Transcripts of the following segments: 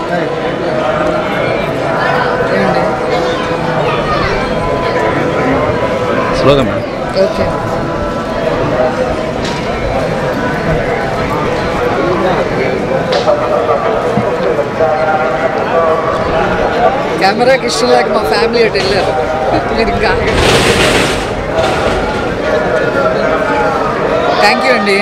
స్లోగా madam okay కెమెరాకి ఇష్టం లేక మా ఫ్యామిలీ అటు వెళ్ళారు మీరు ఇంకా థ్యాంక్ యూ అండి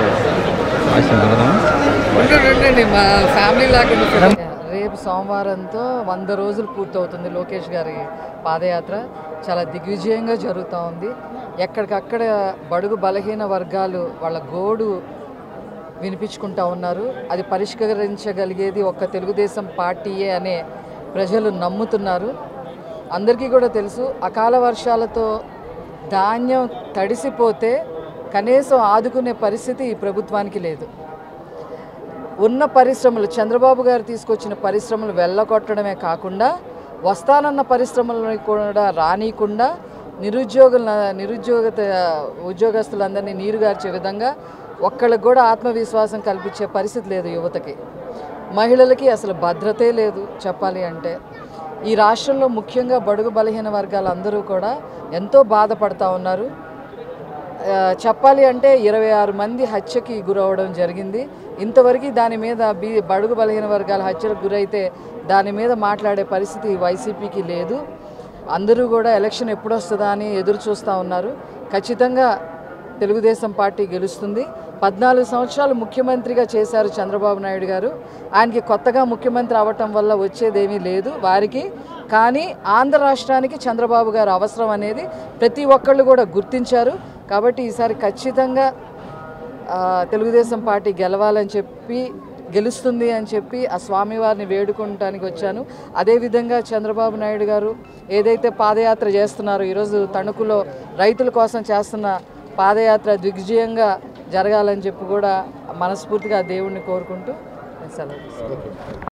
ఉండండి ఉండండి మా ఫ్యామిలీ లాగా రేపు సోమవారంతో వంద రోజులు పూర్తవుతుంది లోకేష్ గారి పాదయాత్ర చాలా దిగ్విజయంగా జరుగుతూ ఉంది ఎక్కడికక్కడ బడుగు బలహీన వర్గాలు వాళ్ళ గోడు వినిపించుకుంటా ఉన్నారు అది పరిష్కరించగలిగేది ఒక్క తెలుగుదేశం పార్టీయే అనే ప్రజలు నమ్ముతున్నారు అందరికీ కూడా తెలుసు అకాల వర్షాలతో ధాన్యం తడిసిపోతే కనీసం ఆదుకునే పరిస్థితి ఈ ప్రభుత్వానికి లేదు ఉన్న పరిశ్రమలు చంద్రబాబు గారు తీసుకొచ్చిన పరిశ్రమలు వెళ్ళగొట్టడమే కాకుండా వస్తానన్న పరిశ్రమలను కూడా రానియకుండా నిరుద్యోగుల నిరుద్యోగత ఉద్యోగస్తులందరినీ నీరుగార్చే విధంగా ఒక్కళ్ళకి కూడా ఆత్మవిశ్వాసం కల్పించే పరిస్థితి లేదు యువతకి మహిళలకి అసలు భద్రతే లేదు చెప్పాలి అంటే ఈ రాష్ట్రంలో ముఖ్యంగా బడుగు బలహీన వర్గాలందరూ కూడా ఎంతో బాధపడతా ఉన్నారు ఆ, చెప్పాలి అంటే ఇరవై ఆరు మంది హత్యకి గురవడం జరిగింది ఇంతవరకు దాని మీద బి బడుగు బలహీన వర్గాల హత్యలకు గురైతే దాని మీద మాట్లాడే పరిస్థితి వైసీపీకి లేదు అందరూ కూడా ఎలక్షన్ ఎప్పుడు వస్తుందా అని ఎదురు చూస్తూ ఉన్నారు ఖచ్చితంగా తెలుగుదేశం పార్టీ గెలుస్తుంది పద్నాలుగు సంవత్సరాలు ముఖ్యమంత్రిగా చేశారు చంద్రబాబు నాయుడు గారు ఆయనకి కొత్తగా ముఖ్యమంత్రి అవ్వటం వల్ల వచ్చేదేమీ లేదు వారికి కానీ ఆంధ్ర రాష్ట్రానికి చంద్రబాబు గారు అవసరం అనేది ప్రతి ఒక్కళ్ళు కూడా గుర్తించారు కాబట్టి ఈసారి ఖచ్చితంగా ఆ, తెలుగుదేశం పార్టీ గెలవాలని చెప్పి గెలుస్తుంది అని చెప్పి ఆ స్వామివారిని వేడుకోవటానికి వచ్చాను అదేవిధంగా చంద్రబాబు నాయుడు గారు ఏదైతే పాదయాత్ర చేస్తున్నారో ఈరోజు తణుకులో రైతుల కోసం చేస్తున్న పాదయాత్ర దిగ్విజయంగా జరగాలని చెప్పి కూడా మనస్ఫూర్తిగా ఆ దేవుణ్ణి కోరుకుంటూ నేను సెలవు తీసుకుంటాను.